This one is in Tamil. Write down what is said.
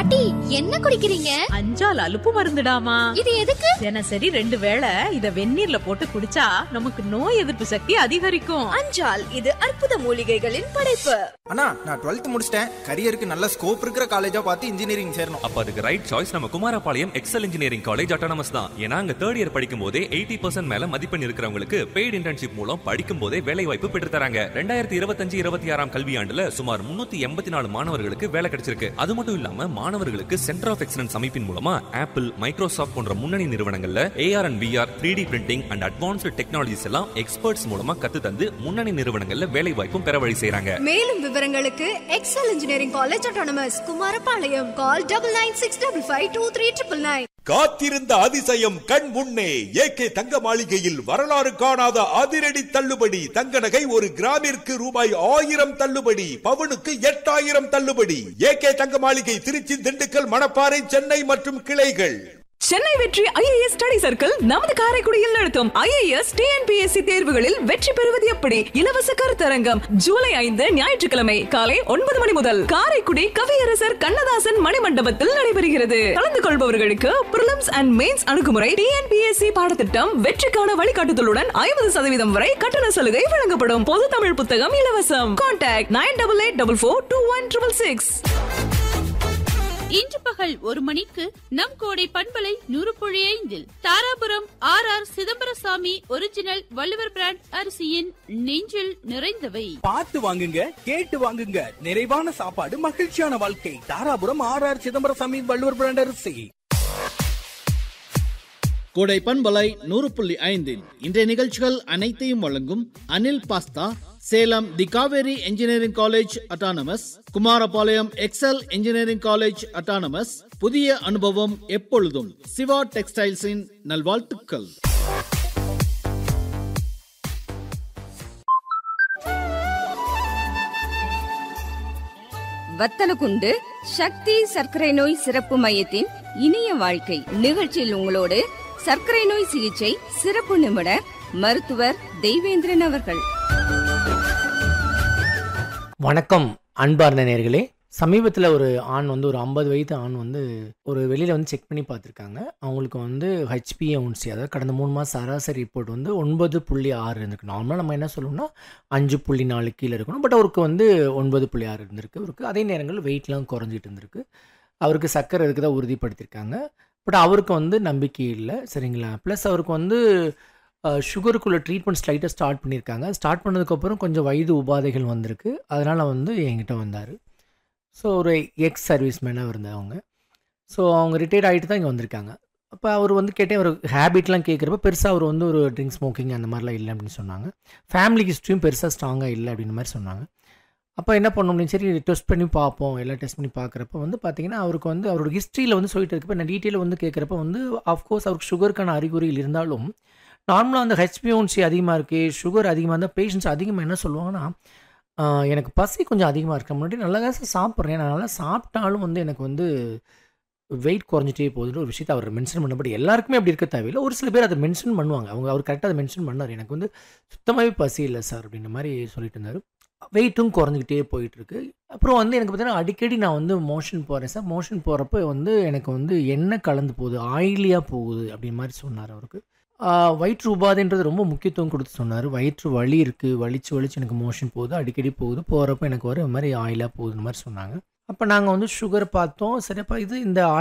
பாட்டி என்ன குடிக்கிறீங்க அஞ்சால் அலுப்பு மருந்துடாமா இது எதுக்கு தினசரி ரெண்டு வேளை இத வெந்நீர்ல போட்டு குடிச்சா நமக்கு நோய் எதிர்ப்பு சக்தி அதிகரிக்கும் அஞ்சால் இது அற்புத மூலிகைகளின் படைப்பு அண்ணா நான் டுவெல்த் முடிச்சிட்டேன் கரியருக்கு நல்ல ஸ்கோப் இருக்கிற காலேஜா பார்த்து இன்ஜினியரிங் சேரணும் அப்ப அதுக்கு ரைட் சாய்ஸ் நம்ம Kumarapalayam Excel engineering college autonomous தான் ஏன்னா அங்க தேர்ட் இயர் படிக்கும் போதே எயிட்டி பர்சன்ட் மேல மதிப்பெண் இருக்கிறவங்களுக்கு பெய்டு இன்டர்ன்ஷிப் மூலம் படிக்கும் போதே வேலை வாய்ப்பு பெற்று தராங்க ரெண்டாயிரத்தி இருபத்தஞ்சு இருபத்தி ஆறாம் கல்வியாண்டுல சுமார் முன்னூத்தி எண்பத்தி நாலு மாணவர்களுக்கு வேலை கிடைச்சிருக்கு அது மட்டும் இல்லாம மாணவர்களுக்கு சென்டர் ஆஃப் எக்ஸலன்ஸ் அமைப்பின் மூலமா ஆப்பிள் மைக்ரோசாஃப்ட் போன்ற முன்னணி நிறுவனங்கள்ல AR and VR three D printing and advanced technologies எல்லாம் எக்ஸ்பர்ட்ஸ் மூலமா கத்து தந்து முன்னணி நிறுவனங்கள்ல வேலை வாய்ப்பும் பெற வழி செய்றாங்க மேலும் விவரங்களுக்கு Excel engineering college autonomous Kumarapalayam call double nine six double five two three triple nine காத்திருந்த அதிசயம் கண் முன்னே ஏகே தங்க மாளிகையில் வரலாறு காணாத அதிரடி தள்ளுபடி தங்க நகை ஒரு கிராமிற்கு ரூபாய் ஆயிரம் தள்ளுபடி பவுனுக்கு எட்டாயிரம் தள்ளுபடி ஏகே தங்க மாளிகை திருச்சி திண்டுக்கல் மணப்பாறை சென்னை மற்றும் கிளைகள் சென்னை வெற்றி ஐஏஎஸ் ஸ்டடி சர்க்கிள் நமது காரைக்குடியில் நடத்தும் ஐஏஎஸ் டிஎன்பிஎஸ்சி தேர்வுகளில் வெற்றி பெறுவது எப்படி இலவச கருத்தரங்கம் ஜூலை ஐந்து ஞாயிற்றுக்கிழமை காலை ஒன்பது மணி முதல் காரைக்குடி கவியரசர் கண்ணதாசன் மணிமண்டபத்தில் நடைபெறுகிறது கலந்து கொள்பவர்களுக்கு பிரிலிம்ஸ் அண்ட் மெயின்ஸ் அணுகுமுறை டிஎன்பிஎஸ்சி பாடத்திட்டம் வெற்றிக்கான வழிகாட்டுதலுடன் ஐம்பது சதவீதம் வரை கட்டண சலுகை வழங்கப்படும் பொது தமிழ் புத்தகம் இலவசம் contact nine double eight double four two one triple six இன்று பகல் ஒரு மணிக்கு நம் கோடை பண்பலை நூறு புள்ளி ஐந்தில் Dharapuram R R Chidambarasamy original Valluvar brand அரிசியின் நெஞ்சில் நிறைந்தவை பார்த்து வாங்குங்க கேட்டு வாங்குங்க நிறைவான சாப்பாடு மகிழ்ச்சியான வாழ்க்கை Dharapuram R R Chidambarasamy Valluvar brand அரிசி கோடை பண்பலை நூறு புள்ளி ஐந்தில் இன்றைய நிகழ்ச்சிகள் அனைத்தையும் வழங்கும் Anil pasta Salem the Kaveri engineering college autonomous Kumarapalayam Excel engineering college autonomous புதிய அனுபவம் எப்பொழுதும் சிவா டெக்ஸ்டைல்ஸின் நல்வாழ்த்துக்கள் வத்தலகுண்டு சக்தி சர்க்கரை நோய் சிறப்பு மையத்தின் இனிய வாழ்க்கை நிகழ்ச்சியில் உங்களோடு சர்க்கரை நோய் சிகிச்சை சிறப்பு நிபுணர் மருத்துவர் தெய்வேந்திரன் அவர்கள் வணக்கம் அன்பார்ந்த நேர்களே சமீபத்தில் ஒரு ஆண் வந்து ஒரு ஐம்பது வயது ஆண் வந்து ஒரு வெளியில் வந்து செக் பண்ணி பார்த்துருக்காங்க அவங்களுக்கு வந்து ஹெச்பிஏஒன்சி அதாவது கடந்த மூணு மாதம் சராசரி ரிப்போர்ட் வந்து ஒன்பது புள்ளி ஆறு இருந்திருக்கு நார்மலாக நம்ம என்ன சொல்லணும்னா அஞ்சு புள்ளி நாலு கீழே இருக்கணும் பட் அவருக்கு வந்து ஒன்பது புள்ளி ஆறு இருந்திருக்கு அவருக்கு அதே நேரங்களில் வெயிட்லாம் குறைஞ்சிட்டு இருந்திருக்கு அவருக்கு சர்க்கரை இருக்குதா உறுதிப்படுத்தியிருக்காங்க பட் அவருக்கு வந்து நம்பிக்கை இல்லை சரிங்களா ப்ளஸ் அவருக்கு வந்து சுகருக்குள்ள ட்ரீட்மெண்ட் ஸ்லைட்டாக ஸ்டார்ட் பண்ணியிருக்காங்க ஸ்டார்ட் பண்ணதுக்கப்புறம் கொஞ்சம் வயது உபாதைகள் வந்திருக்கு அதனால் வந்து என்கிட்ட வந்தார் ஸோ ஒரு எக்ஸ் சர்வீஸ் மேனாக இருந்தவங்க ஸோ அவங்க ரிட்டையர்ட் ஆகிட்டு தான் இங்கே வந்திருக்காங்க அப்போ அவர் வந்து கேட்டேன் அவர் ஹேபிட்லாம் கேட்குறப்ப பெருசாக அவர் வந்து ஒரு ட்ரிங்க் ஸ்மோக்கிங் அந்த மாதிரிலாம் இல்லை அப்படின்னு சொன்னாங்க ஃபேமிலி ஹிஸ்ட்ரியும் பெருசாக ஸ்ட்ராங்காக இல்லை அப்படின்ற மாதிரி சொன்னாங்க அப்போ என்ன பண்ணோம் அப்படின்னு சரி டெஸ்ட் பண்ணி பார்ப்போம் எல்லாம் டெஸ்ட் பண்ணி பார்க்குறப்ப வந்து பார்த்தீங்கன்னா அவருக்கு வந்து அவரோட ஹிஸ்ட்ரியில் வந்து சொல்லிட்டு இருக்கப்ப நான் டீட்டெயில் வந்து கேட்குறப்ப வந்து ஆஃப்கோர்ஸ் அவருக்கு சுகருக்கான அறிகுறிகள் இருந்தாலும் நார்மலாக அந்த ஹெச்பிஓன்சி அதிகமாக இருக்குது சுகர் அதிகமாக இருந்தால் பேஷண்ட்ஸ் அதிகமாக என்ன சொல்லுவாங்கன்னா எனக்கு பசி கொஞ்சம் அதிகமாக இருக்க முன்னாடி நல்லா தான் சார் சாப்பிட்றேன் நான் நல்லா சாப்பிட்டாலும் வந்து எனக்கு வந்து வெயிட் குறைஞ்சிட்டே போகுதுன்னு ஒரு விஷயத்தை அவர் மென்ஷன் பண்ண பட் எல்லாருக்குமே அப்படி இருக்க தேவையில்லை ஒரு சில பேர் அதை மென்ஷன் பண்ணுவாங்க அவங்க அவர் கரெக்டாக அதை மென்ஷன் பண்ணார் எனக்கு வந்து சுத்தமாகவே பசி இல்லை சார் அப்படின்ற மாதிரி சொல்லிட்டு இருந்தார் வெயிட்டும் குறைஞ்சிக்கிட்டே போயிட்டுருக்கு அப்புறம் வந்து எனக்கு பார்த்தீங்கன்னா அடிக்கடி நான் வந்து மோஷன் போகிறேன் சார் மோஷன் போகிறப்ப வந்து எனக்கு வந்து எண்ணெய் கலந்து போகுது ஆயிலியாக போகுது அப்படின்ற மாதிரி சொன்னார் அவருக்கு வயிற்று உபாதைன்றது ரொம்ப முக்கியத்துவம் கொடுத்து சொன்னார் வயிற்று வலி இருக்குது வலிச்சு வலிச்சு எனக்கு மோஷன் போகுது அடிக்கடி போகுது போகிறப்ப எனக்கு வர மாதிரி ஆயிலாக போகுதுன்னு மாதிரி சொன்னாங்க அப்போ நாங்கள் வந்து சுகர் பார்த்தோம் சரிப்பா இது இந்த